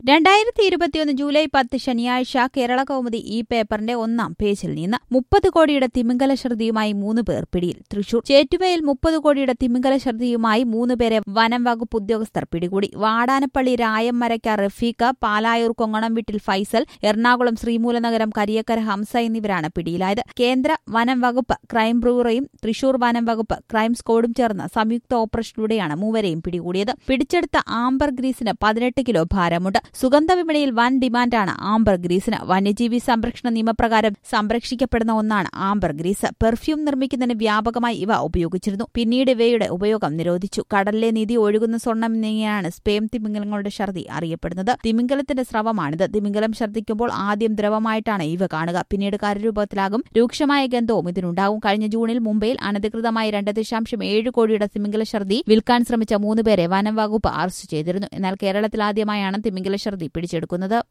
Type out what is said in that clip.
രണ്ടായിരത്തി ഇരുപത്തിയൊന്ന് ജൂലൈ പത്ത് ശനിയാഴ്ച കേരള കൗമുദി ഈ പേപ്പറിന്റെ ഒന്നാം പേജിൽ നിന്ന് മുപ്പത് കോടിയുടെ തിമിംഗല ഛർദിയുമായി മൂന്ന് പേർ പിടിയിൽ തൃശൂർ ചേറ്റുവയിൽ മുപ്പത് കോടിയുടെ തിമിംഗല ഛർദിയുമായി മൂന്ന് പേരെ വനം വകുപ്പ് ഉദ്യോഗസ്ഥർ പിടികൂടി വാടാനപ്പള്ളി രായംമരയ്ക്ക റഫീഖ പാലായൂർ കൊങ്ങണം വീട്ടിൽ ഫൈസൽ എറണാകുളം ശ്രീമൂലനഗരം കരിയക്കര ഹംസ എന്നിവരാണ് പിടിയിലായത് കേന്ദ്ര വനം വകുപ്പ് ക്രൈം ബ്യൂറോയും തൃശൂർ വനം വകുപ്പ് ക്രൈം സ്ക്വാഡും ചേർന്ന സംയുക്ത ഓപ്പറേഷനിലൂടെയാണ് മൂവരെയും പിടികൂടിയത് പിടിച്ചെടുത്ത ആംബർ ഗ്രീസിന് പതിനെട്ട് കിലോ ഭാരമുണ്ട് സുഗന്ധ വിപണിയിൽ വൻ ഡിമാൻഡാണ് ആംബർ ഗ്രീസിന് വന്യജീവി സംരക്ഷണ നിയമപ്രകാരം സംരക്ഷിക്കപ്പെടുന്ന ഒന്നാണ് ആംബർ ഗ്രീസ് പെർഫ്യൂം നിർമ്മിക്കുന്നതിന് വ്യാപകമായി ഇവ ഉപയോഗിച്ചിരുന്നു പിന്നീട് ഇവയുടെ ഉപയോഗം നിരോധിച്ചു കടലിലെ നിധി ഒഴുകുന്ന സ്വർണം എന്നിങ്ങനെയാണ് സ്പേം തിമിംഗലങ്ങളുടെ ഛർദി അറിയപ്പെടുന്നത് തിമിംഗലത്തിന്റെ സ്രവമാണിത് തിമിംഗലം ഛർദ്ദിക്കുമ്പോൾ ആദ്യം ദ്രവമായിട്ടാണ് ഇവ കാണുക പിന്നീട് കരരൂപത്തിലാകും രൂക്ഷമായ ഗന്ധവും ഇതിനുണ്ടാകും കഴിഞ്ഞ ജൂണിൽ മുംബൈയിൽ അനധികൃതമായി രണ്ട് ദശാംശം ഏഴ് കോടിയുടെ തിമിംഗല ഛർദി വിൽക്കാൻ ശ്രമിച്ച മൂന്ന് പേരെ വനം വകുപ്പ് അറസ്റ്റ് ചെയ്തിരുന്നു എന്നാൽ കേരളത്തിൽ ആദ്യമായാണ് തിമിംഗല ഛർദി പിടിച്ചെടുക്കുന്നത്